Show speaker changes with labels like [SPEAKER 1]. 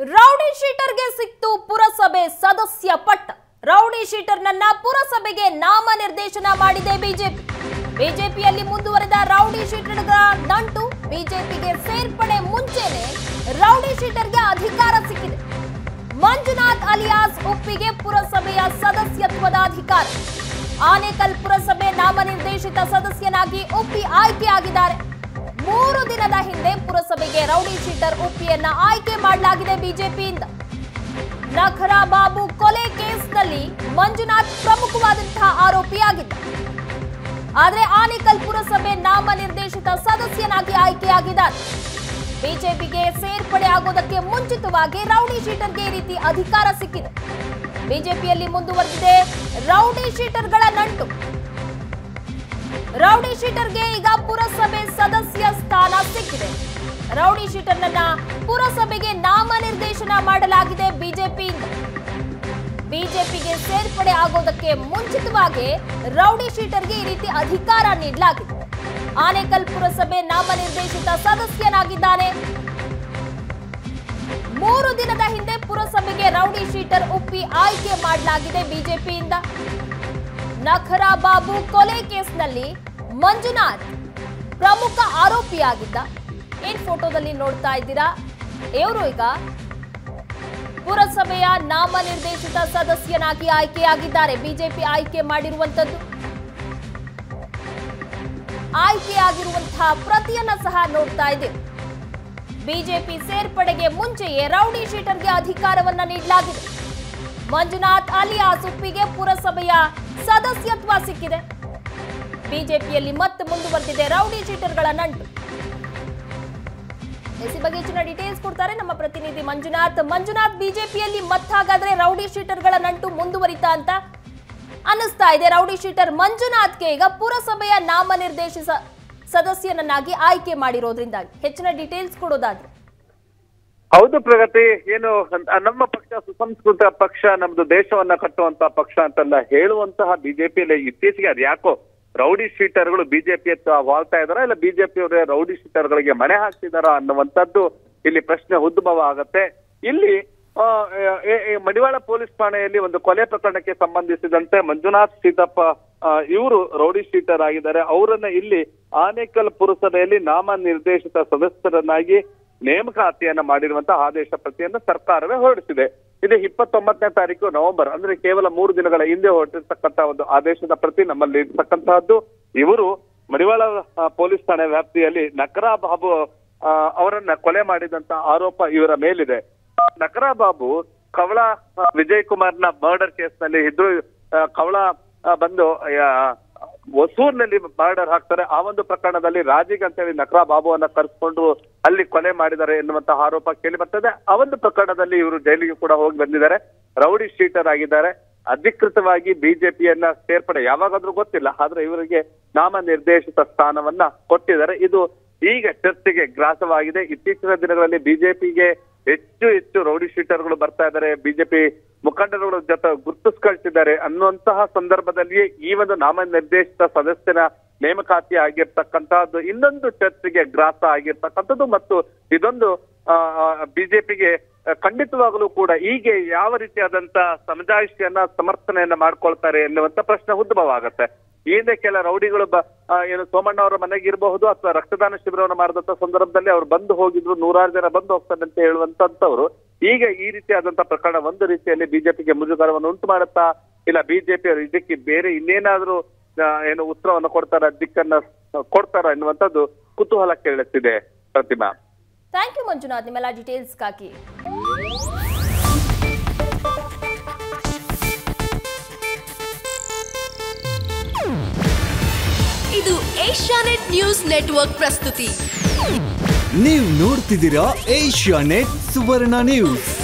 [SPEAKER 1] rowdy ಶೀಟರ್ಗೆ ಸಿಕ್ತು ಪುರಸಭೆ ಸದಸ್ಯ ಪಟ್ಟ ರೌಡಿ ಶೀಟರ್ನನ್ನ ಪುರಸಭೆಗೆ ನಾಮನಿರ್ದೇಶನ ಮಾಡಿದೆ ಬಿಜೆಪಿ ಬಿಜೆಪಿಯಲ್ಲಿ ಮುಂದುವರೆದ ರೌಡಿ ಶೀಟರ್ಗಳ ನಂಟು ಬಿಜೆಪಿಗೆ ಸೇರ್ಪಡೆ ಮುಂಚೆನೆ ರೌಡಿ ಶೀಟರ್ಗೆ ಅಧಿಕಾರ ಸಿಕ್ಕಿದೆ ಮಂಜುನಾಥ್ ಅಲಿಯಾಸ್ ಉಪ್ಪಿಗೆ ಪುರಸಭೆಯ ಸದಸ್ಯತ್ವದ ಅಧಿಕಾರ ಆನೇಕಲ್ ಪುರಸಭೆ ನಾಮನಿರ್ದೇಶಿತ ಸದಸ್ಯನಾಗಿ ಉಪ್ಪಿ ಆಯ್ಕೆಯಾಗಿದ್ದಾರೆ ಮೂರು ದಿನದ ಹಿಂದೆ ಪುರಸಭೆಗೆ ರೌಡಿ ಶೀಟರ್ ಉಪ್ಪಿಯನ್ನ ಆಯ್ಕೆ ಮಾಡಲಾಗಿದೆ ಬಿಜೆಪಿಯಿಂದ ನಖರಾ ಬಾಬು ಕೊಲೆ ಕೇಸ್ನಲ್ಲಿ ಮಂಜುನಾಥ್ ಪ್ರಮುಖವಾದಂತಹ ಆರೋಪಿಯಾಗಿದ್ದ ಆದರೆ ಆನೇಕಲ್ ಪುರಸಭೆ ನಾಮನಿರ್ದೇಶಿತ ಸದಸ್ಯನಾಗಿ ಆಯ್ಕೆಯಾಗಿದ್ದಾರೆ ಬಿಜೆಪಿಗೆ ಸೇರ್ಪಡೆ ಆಗೋದಕ್ಕೆ ಮುಂಚಿತವಾಗಿ ರೌಡಿ ಶೀಟರ್ಗೆ ಈ ರೀತಿ ಅಧಿಕಾರ ಸಿಕ್ಕಿದೆ ಬಿಜೆಪಿಯಲ್ಲಿ ಮುಂದುವರೆದಿದೆ ರೌಡಿ ಶೀಟರ್ಗಳ ನಂಟು ರೌಡಿ ಶೀಟರ್ಗೆ ಈಗ ಪುರಸಭೆ ಸದಸ್ಯ ಸ್ಥಾನ ಸಿಕ್ಕಿದೆ ರೌಡಿ ಶೀಟರ್ನನ್ನ ಪುರಸಭೆಗೆ ನಾಮನಿರ್ದೇಶನ ಮಾಡಲಾಗಿದೆ ಬಿಜೆಪಿಯಿಂದ ಬಿಜೆಪಿಗೆ ಸೇರ್ಪಡೆ ಆಗೋದಕ್ಕೆ ಮುಂಚಿತವಾಗಿ ರೌಡಿ ಶೀಟರ್ಗೆ ಈ ರೀತಿ ಅಧಿಕಾರ ನೀಡಲಾಗಿದೆ ಆನೇಕಲ್ ಪುರಸಭೆ ನಾಮನಿರ್ದೇಶಿತ ಸದಸ್ಯನಾಗಿದ್ದಾನೆ ಮೂರು ದಿನದ ಹಿಂದೆ ಪುರಸಭೆಗೆ ರೌಡಿ ಶೀಟರ್ ಉಪ್ಪಿ ಆಯ್ಕೆ ಮಾಡಲಾಗಿದೆ ಬಿಜೆಪಿಯಿಂದ ನಖರಾ ಬಾಬು ಕೊಲೆ ಕೇಸ್ನಲ್ಲಿ ಮಂಜುನಾಥ್ ಪ್ರಮುಖ ಆರೋಪಿಯಾಗಿದ್ದ ಏನ್ ಫೋಟೋದಲ್ಲಿ ನೋಡ್ತಾ ಇದ್ದೀರಾ ಇವರು ಈಗ ಪುರಸಭೆಯ ನಾಮನಿರ್ದೇಶಿತ ಸದಸ್ಯನಾಗಿ ಆಯ್ಕೆಯಾಗಿದ್ದಾರೆ ಬಿಜೆಪಿ ಆಯ್ಕೆ ಮಾಡಿರುವಂತದ್ದು ಆಯ್ಕೆಯಾಗಿರುವಂತಹ ಪ್ರತಿಯನ್ನ ಸಹ ನೋಡ್ತಾ ಇದ್ದೇವೆ ಬಿಜೆಪಿ ಸೇರ್ಪಡೆಗೆ ಮುಂಚೆಯೇ ರೌಡಿ ಶೀಟರ್ಗೆ ಅಧಿಕಾರವನ್ನ ನೀಡಲಾಗಿದೆ ಮಂಜುನಾಥ್ ಅಲಿಯಾಸ್ ಉಪ್ಪಿಗೆ ಪುರಸಭೆಯ ಸದಸ್ಯತ್ವ ಸಿಕ್ಕಿದೆ ಬಿಜೆಪಿಯಲ್ಲಿ ಮತ್ತೆ ಮುಂದುವರೆದಿದೆ ರೌಡಿ ಶೀಟರ್ಗಳ ನಂಟು ಎಸ್ ಈ ಬಗ್ಗೆ ಹೆಚ್ಚಿನ ಡೀಟೇಲ್ಸ್ ಕೊಡ್ತಾರೆ ನಮ್ಮ ಪ್ರತಿನಿಧಿ ಮಂಜುನಾಥ್ ಮಂಜುನಾಥ್ ಬಿಜೆಪಿಯಲ್ಲಿ ಮತ್ತಾಗಾದ್ರೆ ರೌಡಿ ಶೀಟರ್ಗಳ ನಂಟು ಮುಂದುವರಿತಾ ಅಂತ ಅನ್ನಿಸ್ತಾ ಇದೆ ರೌಡಿ ಶೀಟರ್ ಮಂಜುನಾಥ್ಗೆ ಈಗ ಪುರಸಭೆಯ ನಾಮನಿರ್ದೇಶಿತ ಸದಸ್ಯನನ್ನಾಗಿ ಆಯ್ಕೆ ಮಾಡಿರೋದ್ರಿಂದಾಗಿ ಹೆಚ್ಚಿನ ಡೀಟೇಲ್ಸ್ ಕೊಡೋದಾದ್ರೆ
[SPEAKER 2] ಹೌದು ಪ್ರಗತಿ ಏನು ಅಂತ- ನಮ್ಮ ಪಕ್ಷ ಸುಸಂಸ್ಕೃತ ಪಕ್ಷ ನಮ್ದು ದೇಶವನ್ನ ಕಟ್ಟುವಂತ ಪಕ್ಷ ಅಂತೆಲ್ಲ ಹೇಳುವಂತಹ ಬಿಜೆಪಿಯಲ್ಲಿ ಇತ್ತೀಚೆಗೆ ಅದು ಯಾಕೋ ರೌಡಿ ಶೀಟರ್ಗಳು ಬಿಜೆಪಿ ಹತ್ರ ವಾಳ್ತಾ ಇದಾರ ಇಲ್ಲ ಬಿಜೆಪಿ ಅವರೇ ರೌಡಿ ಶೀಟರ್ಗಳಿಗೆ ಮಣೆ ಹಾಕ್ತಿದಾರ ಅನ್ನುವಂಥದ್ದು ಇಲ್ಲಿ ಪ್ರಶ್ನೆ ಉದ್ಭವ ಆಗತ್ತೆ ಇಲ್ಲಿ ಆ, ಎ- ಎ- ಮಡಿವಾಳ ಪೊಲೀಸ್ ಠಾಣೆಯಲ್ಲಿ ಒಂದು ಕೊಲೆ ಪ್ರಕರಣಕ್ಕೆ ಸಂಬಂಧಿಸಿದಂತೆ ಮಂಜುನಾಥ್ ಸೀತಪ್ಪ ಇವರು ರೌಡಿ ಶೀಟರ್ ಆಗಿದ್ದಾರೆ ಅವರನ್ನ ಇಲ್ಲಿ ಆನೇಕಲ್ ಪುರಸಭೆಯಲ್ಲಿ ನಾಮನಿರ್ದೇಶಿತ ಸದಸ್ಯರನ್ನಾಗಿ ನೇಮಕಾತಿಯನ್ನ ಮಾಡಿರುವಂತಹ ಆದೇಶ ಪ್ರತಿಯನ್ನ ಸರ್ಕಾರವೇ ಹೊರಡಿಸಿದೆ ಇದು ಇಪ್ಪತ್ತೊಂಬತ್ತನೇ ತಾರೀಕು ನವೆಂಬರ್ ಅಂದ್ರೆ ಕೇವಲ ಮೂರು ದಿನಗಳ ಹಿಂದೆ ಹೊರಟಿರ್ತಕ್ಕಂತಹ ಒಂದು ಆದೇಶದ ಪ್ರತಿ ನಮ್ಮಲ್ಲಿ ಇರ್ತಕ್ಕಂತಹದ್ದು ಇವರು ಮಡಿವಾಳ ಆ, ಪೊಲೀಸ್ ಠಾಣೆ ವ್ಯಾಪ್ತಿಯಲ್ಲಿ ನಕರಾ ಬಾಬು ಆ, ಅವರನ್ನ ಕೊಲೆ ಮಾಡಿದಂತ ಆರೋಪ ಇವರ ಮೇಲಿದೆ ನಕರಾ ಬಾಬು ಕವಳ ಆ, ವಿಜಯ್ ಕುಮಾರ್ನ ಮರ್ಡರ್ ಕೇಸ್ನಲ್ಲಿ ಇದ್ರು ಆ, ಕವಳ ಆ, ಬಂದು ಆ, ಹೊಸೂರ್ನಲ್ಲಿ ಮರ್ಡರ್ ಹಾಕ್ತಾರೆ ಆ ಒಂದು ಪ್ರಕರಣದಲ್ಲಿ ರಾಜಿಗ್ ಅಂತೇಳಿ ನಕರಾ ಬಾಬುವನ್ನ ಕರೆಸ್ಕೊಂಡು ಅಲ್ಲಿ ಕೊಲೆ ಮಾಡಿದ್ದಾರೆ ಎನ್ನುವಂತಹ ಆರೋಪ ಕೇಳಿ ಬರ್ತದೆ ಆ ಒಂದು ಪ್ರಕರಣದಲ್ಲಿ ಇವರು ಜೈಲಿಗೆ ಕೂಡ ಹೋಗಿ ಬಂದಿದ್ದಾರೆ ರೌಡಿ ಶೀಟರ್ ಆಗಿದ್ದಾರೆ ಅಧಿಕೃತವಾಗಿ ಬಿಜೆಪಿಯನ್ನ ಸೇರ್ಪಡೆ ಯಾವಾಗಾದ್ರೂ ಗೊತ್ತಿಲ್ಲ ಆದ್ರೆ ಇವರಿಗೆ ನಾಮನಿರ್ದೇಶಿತ ಸ್ಥಾನವನ್ನ ಕೊಟ್ಟಿದ್ದಾರೆ ಇದು ಈಗ ಚರ್ಚೆಗೆ ಗ್ರಾಸವಾಗಿದೆ ಇತ್ತೀಚಿನ ದಿನಗಳಲ್ಲಿ ಬಿಜೆಪಿಗೆ ಹೆಚ್ಚು ಹೆಚ್ಚು ರೌಡಿ ಶೀಟರ್ಗಳು ಬರ್ತಾ ಇದ್ದಾರೆ ಬಿಜೆಪಿ ಮುಖಂಡರುಗಳ ಜೊತೆ ಗುರುತಿಸ್ಕೊಳ್ತಿದ್ದಾರೆ ಅನ್ನುವಂತಹ ಸಂದರ್ಭದಲ್ಲಿಯೇ ಈ ಒಂದು ನಾಮನಿರ್ದೇಶಿತ ಸದಸ್ಯನ ನೇಮಕಾತಿ ಆಗಿರ್ತಕ್ಕಂತಹದ್ದು ಇನ್ನೊಂದು ಚರ್ಚೆಗೆ ಗ್ರಾಸ ಆಗಿರ್ತಕ್ಕಂಥದ್ದು ಮತ್ತು ಇದೊಂದು ಬಿಜೆಪಿಗೆ ಖಂಡಿತವಾಗಲೂ ಕೂಡ ಹೀಗೆ ಯಾವ ರೀತಿಯಾದಂತ ಸಮಜಾಯಿಷಿಯನ್ನ ಸಮರ್ಥನೆಯನ್ನ ಮಾಡ್ಕೊಳ್ತಾರೆ ಎನ್ನುವಂತ ಪ್ರಶ್ನೆ ಉದ್ಭವ ಆಗತ್ತೆ ಈ ಹಿಂದೆ ಕೆಲ ರೌಡಿಗಳು ಬ ಆ, ಏನು ಸೋಮಣ್ಣ ಅವರ ಮನೆಗೆ ಇರಬಹುದು ಅಥವಾ ರಕ್ತದಾನ ಶಿಬಿರವನ್ನು ಮಾಡಿದಂತ ಸಂದರ್ಭದಲ್ಲಿ ಅವ್ರು ಬಂದು ಹೋಗಿದ್ರು ನೂರಾರು ಜನ ಬಂದು ಹೋಗ್ತಾರೆ ಅಂತ ಹೇಳುವಂತವ್ರು ಈಗ ಈ ರೀತಿಯಾದಂತ ಪ್ರಕರಣ ಒಂದು ರೀತಿಯಲ್ಲಿ ಬಿಜೆಪಿಗೆ ಮುಜುಗರವನ್ನು ಉಂಟು ಮಾಡುತ್ತಾ ಇಲ್ಲ ಬಿಜೆಪಿ ಅವರು ಇದಕ್ಕೆ ಬೇರೆ ಇನ್ನೇನಾದ್ರೂ ಆ, ಏನು ಉತ್ತರವನ್ನು ಕೊಡ್ತಾರ ದಿಕ್ಕನ್ನ ಕೊಡ್ತಾರ ಎನ್ನುವಂಥದ್ದು ಕುತೂಹಲ ಕೇಳುತ್ತಿದೆ ಪ್ರತಿಮಾ
[SPEAKER 1] ಥ್ಯಾಂಕ್ ಯು ಮಂಜುನಾಥ್ ನಿಮ್ಮೆಲ್ಲ ಡೀಟೇಲ್ಸ್ಗಾಗಿ
[SPEAKER 3] ಇದು ಏಷ್ಯಾನೆಟ್ ನ್ಯೂಸ್ ನೆಟ್ವರ್ಕ್ ಪ್ರಸ್ತುತಿ
[SPEAKER 4] ನೀವು ನೋಡ್ತಿದ್ದೀರಾ ಏಷ್ಯಾ ನೆಟ್ ಸುವರ್ಣ ನ್ಯೂಸ್